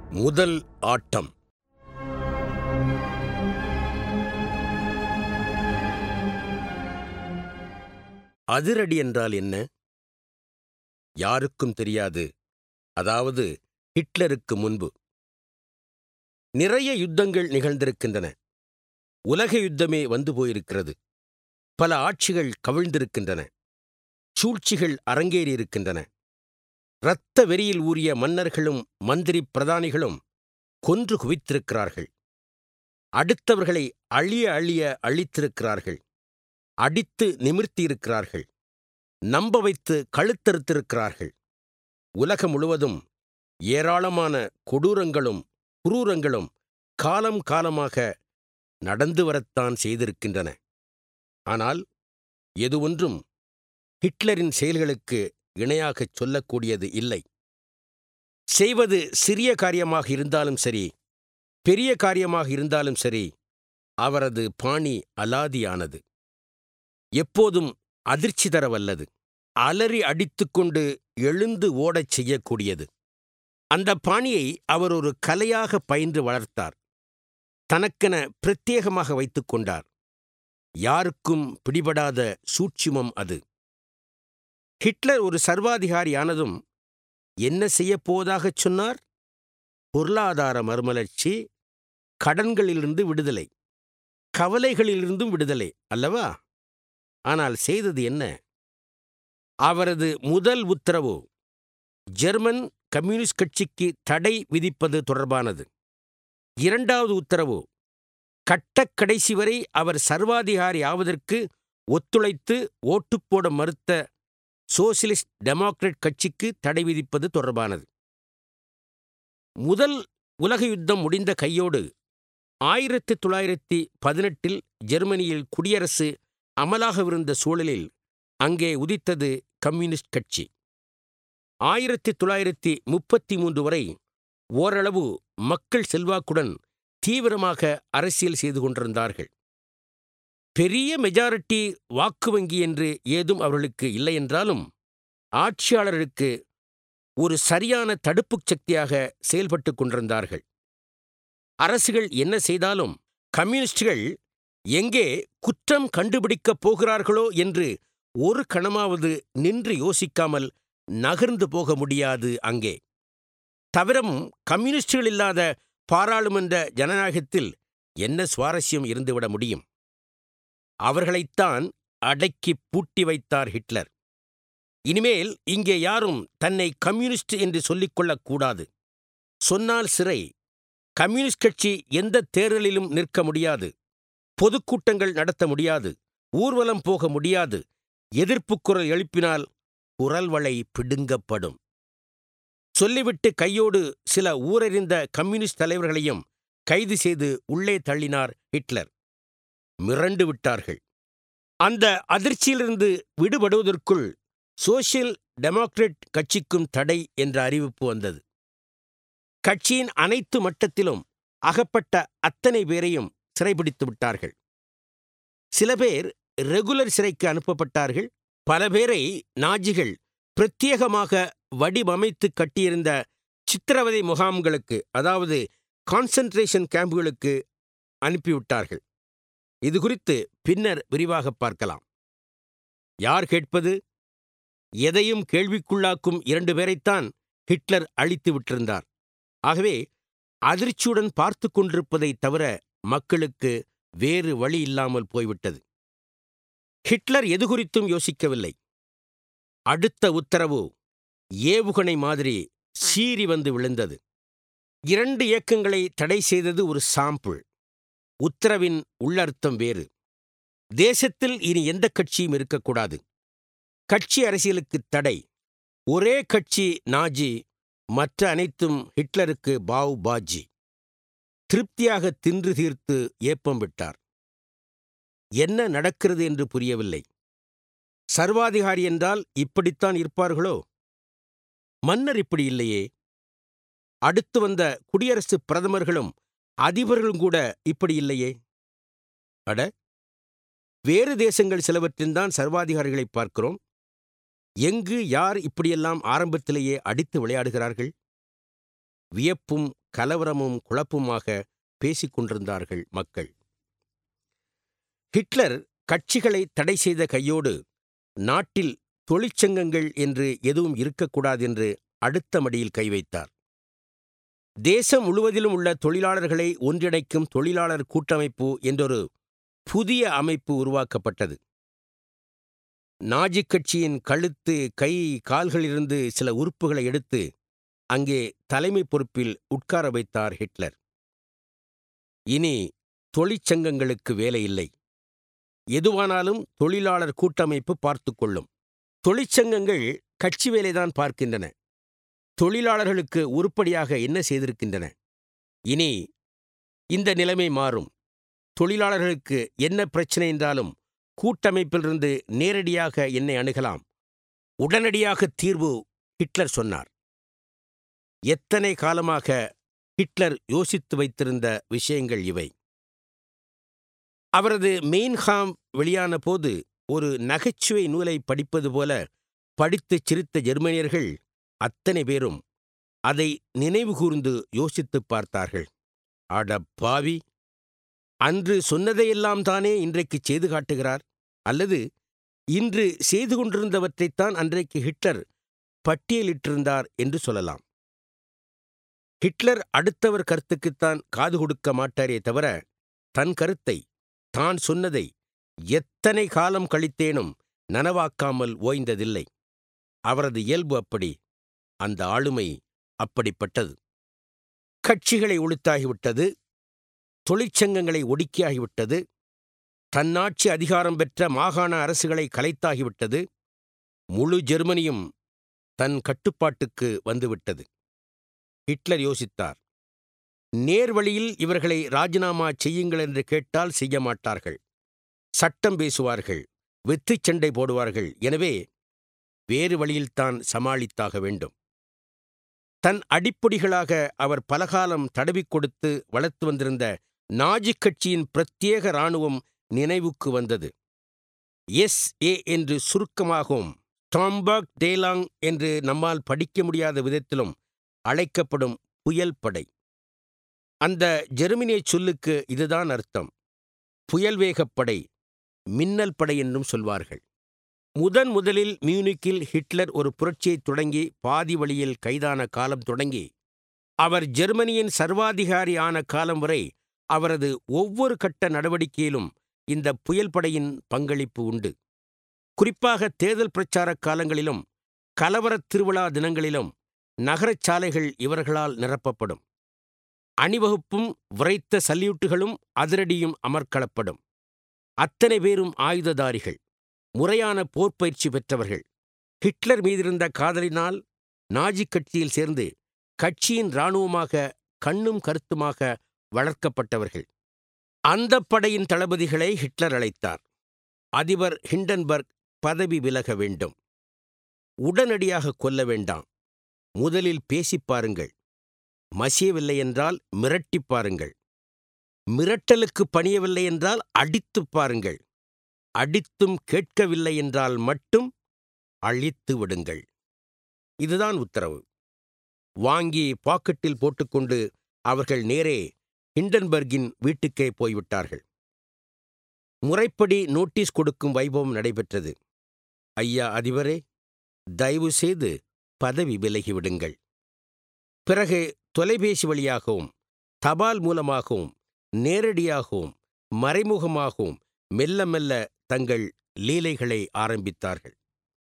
முதல் ஆட்டம் அதிரடி என்றால் என்ன யாருக்கும் தெரியாது அதாவது ஹிட்லருக்கு முன்பு நிறைய யுத்தங்கள் நிகழ்ந்திருக்கின்றன உலக யுத்தமே வந்து போயிருக்கிறது பல ஆட்சிகள் கவிழ்ந்திருக்கின்றன சூழ்ச்சிகள் அரங்கேறியிருக்கின்றன இரத்த வெறியில் ஊறிய மன்னர்களும் மந்திரி பிரதானிகளும் கொன்று குவித்திருக்கிறார்கள் அடுத்தவர்களை அழிய அழிய அழித்திருக்கிறார்கள் அடித்து நிமிர்த்தியிருக்கிறார்கள் நம்ப வைத்து கழுத்தறுத்திருக்கிறார்கள் உலகம் முழுவதும் ஏராளமான கொடூரங்களும் குரூரங்களும் காலம் காலமாக நடந்து வரத்தான் செய்திருக்கின்றன ஆனால் எது ஒன்றும் ஹிட்லரின் செயல்களுக்கு இணையாகச் சொல்லக்கூடியது இல்லை செய்வது சிறிய காரியமாக இருந்தாலும் சரி பெரிய காரியமாக இருந்தாலும் சரி அவரது பாணி அலாதியானது எப்போதும் அதிர்ச்சி தர வல்லது அலறி அடித்துக்கொண்டு எழுந்து ஓடச் செய்யக்கூடியது அந்த பாணியை அவர் ஒரு கலையாக பயின்று வளர்த்தார் தனக்கென பிரத்யேகமாக வைத்துக் கொண்டார் யாருக்கும் பிடிபடாத சூட்சுமம் அது ஹிட்லர் ஒரு சர்வாதிகாரியானதும் என்ன செய்யப் போவதாகச் சொன்னார் பொருளாதார மறுமலர்ச்சி கடன்களிலிருந்து விடுதலை கவலைகளிலிருந்தும் விடுதலை அல்லவா ஆனால் செய்தது என்ன அவரது முதல் உத்தரவு ஜெர்மன் கம்யூனிஸ்ட் கட்சிக்கு தடை விதிப்பது தொடர்பானது இரண்டாவது உத்தரவு கட்டக்கடைசி வரை அவர் சர்வாதிகாரி ஆவதற்கு ஒத்துழைத்து ஓட்டுப் போட மறுத்த சோசியலிஸ்ட் டெமோக்ரட் கட்சிக்கு தடை விதிப்பது தொடர்பானது முதல் உலக யுத்தம் முடிந்த கையோடு ஆயிரத்தி தொள்ளாயிரத்தி பதினெட்டில் ஜெர்மனியில் குடியரசு அமலாகவிருந்த சூழலில் அங்கே உதித்தது கம்யூனிஸ்ட் கட்சி ஆயிரத்தி தொள்ளாயிரத்தி முப்பத்தி மூன்று வரை ஓரளவு மக்கள் செல்வாக்குடன் தீவிரமாக அரசியல் செய்து கொண்டிருந்தார்கள் பெரிய மெஜாரிட்டி வாக்கு வங்கி என்று ஏதும் அவர்களுக்கு இல்லை என்றாலும் ஆட்சியாளருக்கு ஒரு சரியான தடுப்புச் சக்தியாக செயல்பட்டுக் கொண்டிருந்தார்கள் அரசுகள் என்ன செய்தாலும் கம்யூனிஸ்டுகள் எங்கே குற்றம் கண்டுபிடிக்கப் போகிறார்களோ என்று ஒரு கணமாவது நின்று யோசிக்காமல் நகர்ந்து போக முடியாது அங்கே தவிரவும் கம்யூனிஸ்டுகள் இல்லாத பாராளுமன்ற ஜனநாயகத்தில் என்ன சுவாரஸ்யம் இருந்துவிட முடியும் அவர்களைத்தான் அடக்கி பூட்டி வைத்தார் ஹிட்லர் இனிமேல் இங்கே யாரும் தன்னை கம்யூனிஸ்ட் என்று சொல்லிக்கொள்ளக் கூடாது சொன்னால் சிறை கம்யூனிஸ்ட் கட்சி எந்த தேர்தலிலும் நிற்க முடியாது பொதுக்கூட்டங்கள் நடத்த முடியாது ஊர்வலம் போக முடியாது எதிர்ப்புக் குரல் எழுப்பினால் குரல் வளை பிடுங்கப்படும் சொல்லிவிட்டு கையோடு சில ஊரறிந்த கம்யூனிஸ்ட் தலைவர்களையும் கைது செய்து உள்ளே தள்ளினார் ஹிட்லர் மிரண்டு விட்டார்கள் அந்த அதிர்ச்சியிலிருந்து விடுபடுவதற்குள் சோசியல் டெமோக்ரட் கட்சிக்கும் தடை என்ற அறிவிப்பு வந்தது கட்சியின் அனைத்து மட்டத்திலும் அகப்பட்ட அத்தனை பேரையும் சிறைபிடித்து விட்டார்கள் சில பேர் ரெகுலர் சிறைக்கு அனுப்பப்பட்டார்கள் பல பேரை நாஜிகள் பிரத்யேகமாக வடிவமைத்து கட்டியிருந்த சித்திரவதை முகாம்களுக்கு அதாவது கான்சன்ட்ரேஷன் கேம்புகளுக்கு அனுப்பிவிட்டார்கள் இது குறித்து பின்னர் விரிவாக பார்க்கலாம் யார் கேட்பது எதையும் கேள்விக்குள்ளாக்கும் இரண்டு பேரைத்தான் ஹிட்லர் அழித்து விட்டிருந்தார் ஆகவே அதிர்ச்சியுடன் பார்த்து கொண்டிருப்பதைத் தவிர மக்களுக்கு வேறு வழி இல்லாமல் போய்விட்டது ஹிட்லர் எது குறித்தும் யோசிக்கவில்லை அடுத்த உத்தரவு ஏவுகணை மாதிரி சீறி வந்து விழுந்தது இரண்டு இயக்கங்களை தடை செய்தது ஒரு சாம்பிள் உத்தரவின் உள்ளர்த்தம் வேறு தேசத்தில் இனி எந்த கட்சியும் இருக்கக்கூடாது கட்சி அரசியலுக்கு தடை ஒரே கட்சி நாஜி மற்ற அனைத்தும் ஹிட்லருக்கு பாவ் பாஜி திருப்தியாக தின்று தீர்த்து ஏப்பம் விட்டார் என்ன நடக்கிறது என்று புரியவில்லை சர்வாதிகாரி என்றால் இப்படித்தான் இருப்பார்களோ மன்னர் இப்படி இல்லையே அடுத்து வந்த குடியரசு பிரதமர்களும் அதிபர்களும் கூட இப்படி இல்லையே அட வேறு தேசங்கள் சிலவற்றில்தான் சர்வாதிகாரிகளை பார்க்கிறோம் எங்கு யார் இப்படியெல்லாம் ஆரம்பத்திலேயே அடித்து விளையாடுகிறார்கள் வியப்பும் கலவரமும் குழப்புமாக பேசிக் கொண்டிருந்தார்கள் மக்கள் ஹிட்லர் கட்சிகளை தடை செய்த கையோடு நாட்டில் தொழிற்சங்கங்கள் என்று எதுவும் இருக்கக்கூடாது என்று அடுத்த மடியில் கை வைத்தார் தேசம் முழுவதிலும் உள்ள தொழிலாளர்களை ஒன்றிணைக்கும் தொழிலாளர் கூட்டமைப்பு என்றொரு புதிய அமைப்பு உருவாக்கப்பட்டது நாஜிக் கட்சியின் கழுத்து கை கால்களிலிருந்து சில உறுப்புகளை எடுத்து அங்கே தலைமை பொறுப்பில் உட்கார வைத்தார் ஹிட்லர் இனி தொழிற்சங்கங்களுக்கு வேலை இல்லை எதுவானாலும் தொழிலாளர் கூட்டமைப்பு பார்த்து கொள்ளும் தொழிற்சங்கங்கள் கட்சி வேலைதான் பார்க்கின்றன தொழிலாளர்களுக்கு உருப்படியாக என்ன செய்திருக்கின்றன இனி இந்த நிலைமை மாறும் தொழிலாளர்களுக்கு என்ன பிரச்சனை என்றாலும் கூட்டமைப்பிலிருந்து நேரடியாக என்னை அணுகலாம் உடனடியாக தீர்வு ஹிட்லர் சொன்னார் எத்தனை காலமாக ஹிட்லர் யோசித்து வைத்திருந்த விஷயங்கள் இவை அவரது மெயின்ஹாம் வெளியான போது ஒரு நகைச்சுவை நூலை படிப்பது போல படித்துச் சிரித்த ஜெர்மனியர்கள் அத்தனை பேரும் அதை நினைவுகூர்ந்து யோசித்துப் பார்த்தார்கள் அட பாவி அன்று சொன்னதையெல்லாம் தானே இன்றைக்கு செய்து காட்டுகிறார் அல்லது இன்று செய்து கொண்டிருந்தவற்றைத்தான் அன்றைக்கு ஹிட்லர் பட்டியலிட்டிருந்தார் என்று சொல்லலாம் ஹிட்லர் அடுத்தவர் கருத்துக்குத்தான் காது கொடுக்க மாட்டாரே தவிர தன் கருத்தை தான் சொன்னதை எத்தனை காலம் கழித்தேனும் நனவாக்காமல் ஓய்ந்ததில்லை அவரது இயல்பு அப்படி அந்த ஆளுமை அப்படிப்பட்டது கட்சிகளை ஒழுத்தாகிவிட்டது தொழிற்சங்கங்களை ஒடுக்கியாகிவிட்டது தன்னாட்சி அதிகாரம் பெற்ற மாகாண அரசுகளை கலைத்தாகிவிட்டது முழு ஜெர்மனியும் தன் கட்டுப்பாட்டுக்கு வந்துவிட்டது ஹிட்லர் யோசித்தார் நேர்வழியில் இவர்களை ராஜினாமா செய்யுங்கள் என்று கேட்டால் செய்ய மாட்டார்கள் சட்டம் பேசுவார்கள் வெற்றிச் சண்டை போடுவார்கள் எனவே வேறு வழியில்தான் சமாளித்தாக வேண்டும் தன் அடிப்பொடிகளாக அவர் பலகாலம் தடவிக் கொடுத்து வளர்த்து வந்திருந்த நாஜிக் கட்சியின் பிரத்யேக இராணுவம் நினைவுக்கு வந்தது எஸ் ஏ என்று சுருக்கமாகவும் டாம்பர்க் டேலாங் என்று நம்மால் படிக்க முடியாத விதத்திலும் அழைக்கப்படும் புயல் படை அந்த ஜெர்மனிய சொல்லுக்கு இதுதான் அர்த்தம் புயல் வேகப்படை மின்னல் படை என்றும் சொல்வார்கள் முதன் முதலில் மியூனிக்கில் ஹிட்லர் ஒரு புரட்சியை தொடங்கி பாதி வழியில் கைதான காலம் தொடங்கி அவர் ஜெர்மனியின் சர்வாதிகாரி ஆன காலம் வரை அவரது ஒவ்வொரு கட்ட நடவடிக்கையிலும் இந்த புயல் படையின் பங்களிப்பு உண்டு குறிப்பாக தேர்தல் பிரச்சாரக் காலங்களிலும் கலவரத் திருவிழா தினங்களிலும் நகரச் சாலைகள் இவர்களால் நிரப்பப்படும் அணிவகுப்பும் விரைத்த சல்யூட்டுகளும் அதிரடியும் அமர்க்களப்படும் அத்தனை பேரும் ஆயுததாரிகள் முறையான போர் பயிற்சி பெற்றவர்கள் ஹிட்லர் மீதிருந்த காதலினால் நாஜிக் கட்சியில் சேர்ந்து கட்சியின் இராணுவமாக கண்ணும் கருத்துமாக வளர்க்கப்பட்டவர்கள் அந்த படையின் தளபதிகளை ஹிட்லர் அழைத்தார் அதிபர் ஹிண்டன்பர்க் பதவி விலக வேண்டும் உடனடியாக கொல்ல வேண்டாம் முதலில் பேசிப் பாருங்கள் மசியவில்லை என்றால் மிரட்டிப் பாருங்கள் மிரட்டலுக்கு பணியவில்லை என்றால் அடித்துப் பாருங்கள் அடித்தும் கேட்கவில்லை என்றால் மட்டும் அழித்து விடுங்கள் இதுதான் உத்தரவு வாங்கி பாக்கெட்டில் போட்டுக்கொண்டு அவர்கள் நேரே ஹிண்டன்பர்கின் வீட்டுக்கே போய்விட்டார்கள் முறைப்படி நோட்டீஸ் கொடுக்கும் வைபவம் நடைபெற்றது ஐயா அதிபரே தயவு செய்து பதவி விலகிவிடுங்கள் பிறகு தொலைபேசி வழியாகவும் தபால் மூலமாகவும் நேரடியாகவும் மறைமுகமாகவும் மெல்ல மெல்ல தங்கள் லீலைகளை ஆரம்பித்தார்கள்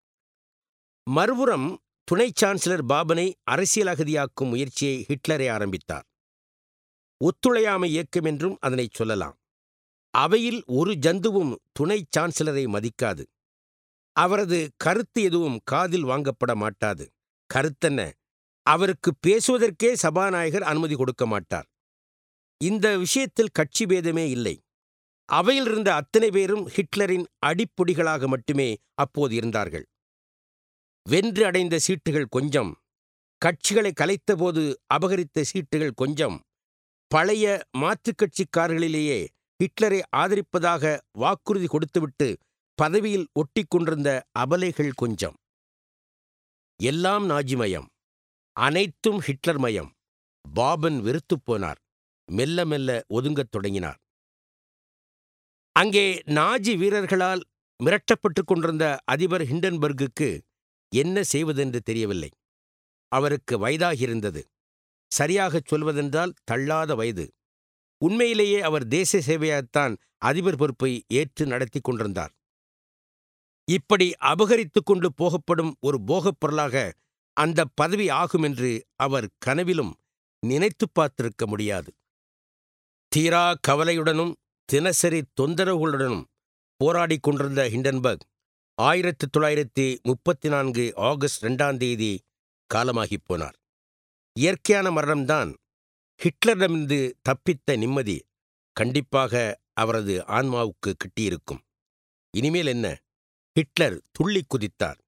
மறுபுறம் துணை சான்சலர் பாபனை அரசியல் அகதியாக்கும் முயற்சியை ஹிட்லரே ஆரம்பித்தார் ஒத்துழையாமை இயக்கம் என்றும் அதனைச் சொல்லலாம் அவையில் ஒரு ஜந்துவும் துணை சான்சலரை மதிக்காது அவரது கருத்து எதுவும் காதில் வாங்கப்பட மாட்டாது கருத்தென்ன அவருக்கு பேசுவதற்கே சபாநாயகர் அனுமதி கொடுக்க மாட்டார் இந்த விஷயத்தில் கட்சி பேதமே இல்லை அவையில் இருந்த அத்தனை பேரும் ஹிட்லரின் அடிப்பொடிகளாக மட்டுமே அப்போது இருந்தார்கள் வென்று அடைந்த சீட்டுகள் கொஞ்சம் கட்சிகளை கலைத்தபோது அபகரித்த சீட்டுகள் கொஞ்சம் பழைய மாற்றுக் கட்சிக்காரர்களிலேயே ஹிட்லரை ஆதரிப்பதாக வாக்குறுதி கொடுத்துவிட்டு பதவியில் ஒட்டிக் கொண்டிருந்த அபலைகள் கொஞ்சம் எல்லாம் நாஜிமயம் அனைத்தும் ஹிட்லர் மயம் பாபன் வெறுத்துப் போனார் மெல்ல மெல்ல ஒதுங்கத் தொடங்கினார் அங்கே நாஜி வீரர்களால் மிரட்டப்பட்டுக் கொண்டிருந்த அதிபர் ஹிண்டன்பர்குக்கு என்ன செய்வதென்று தெரியவில்லை அவருக்கு வயதாகியிருந்தது சரியாகச் சொல்வதென்றால் தள்ளாத வயது உண்மையிலேயே அவர் தேச சேவையாகத்தான் அதிபர் பொறுப்பை ஏற்று நடத்தி கொண்டிருந்தார் இப்படி அபகரித்துக் கொண்டு போகப்படும் ஒரு போகப் பொருளாக அந்த பதவி ஆகும் என்று அவர் கனவிலும் நினைத்துப் பார்த்திருக்க முடியாது தீரா கவலையுடனும் தினசரி தொந்தரவுகளுடனும் போராடிக் கொண்டிருந்த ஹிண்டன்பர்க் ஆயிரத்தி தொள்ளாயிரத்தி முப்பத்தி நான்கு ஆகஸ்ட் இரண்டாம் தேதி காலமாகிப் போனார் இயற்கையான மரணம்தான் ஹிட்லரிடமிருந்து தப்பித்த நிம்மதி கண்டிப்பாக அவரது ஆன்மாவுக்கு கிட்டியிருக்கும் இனிமேல் என்ன ஹிட்லர் துள்ளி குதித்தார்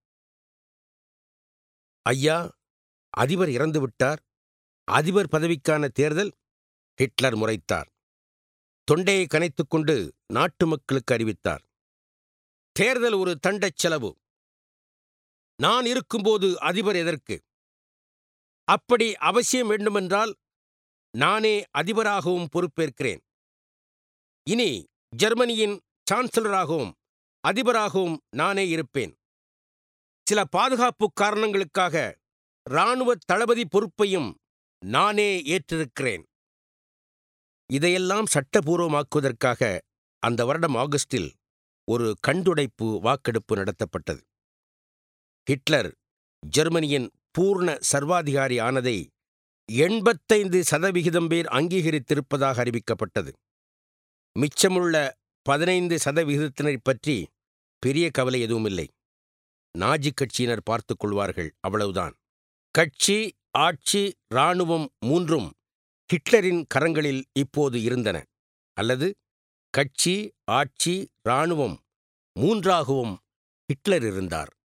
ஐயா அதிபர் இறந்துவிட்டார் அதிபர் பதவிக்கான தேர்தல் ஹிட்லர் முறைத்தார் தொண்டையை கனைத்துக்கொண்டு நாட்டு மக்களுக்கு அறிவித்தார் தேர்தல் ஒரு தண்டச் செலவு நான் இருக்கும்போது அதிபர் எதற்கு அப்படி அவசியம் வேண்டுமென்றால் நானே அதிபராகவும் பொறுப்பேற்கிறேன் இனி ஜெர்மனியின் சான்சலராகவும் அதிபராகவும் நானே இருப்பேன் சில பாதுகாப்பு காரணங்களுக்காக இராணுவ தளபதி பொறுப்பையும் நானே ஏற்றிருக்கிறேன் இதையெல்லாம் சட்டபூர்வமாக்குவதற்காக அந்த வருடம் ஆகஸ்டில் ஒரு கண்டுடைப்பு வாக்கெடுப்பு நடத்தப்பட்டது ஹிட்லர் ஜெர்மனியின் பூர்ண சர்வாதிகாரி ஆனதை எண்பத்தைந்து சதவிகிதம் பேர் அங்கீகரித்திருப்பதாக அறிவிக்கப்பட்டது மிச்சமுள்ள பதினைந்து சதவிகிதத்தினரைப் பற்றி பெரிய கவலை எதுவுமில்லை நாஜி கட்சியினர் பார்த்துக் கொள்வார்கள் அவ்வளவுதான் கட்சி ஆட்சி இராணுவம் மூன்றும் ஹிட்லரின் கரங்களில் இப்போது இருந்தன அல்லது கட்சி ஆட்சி இராணுவம் மூன்றாகவும் ஹிட்லர் இருந்தார்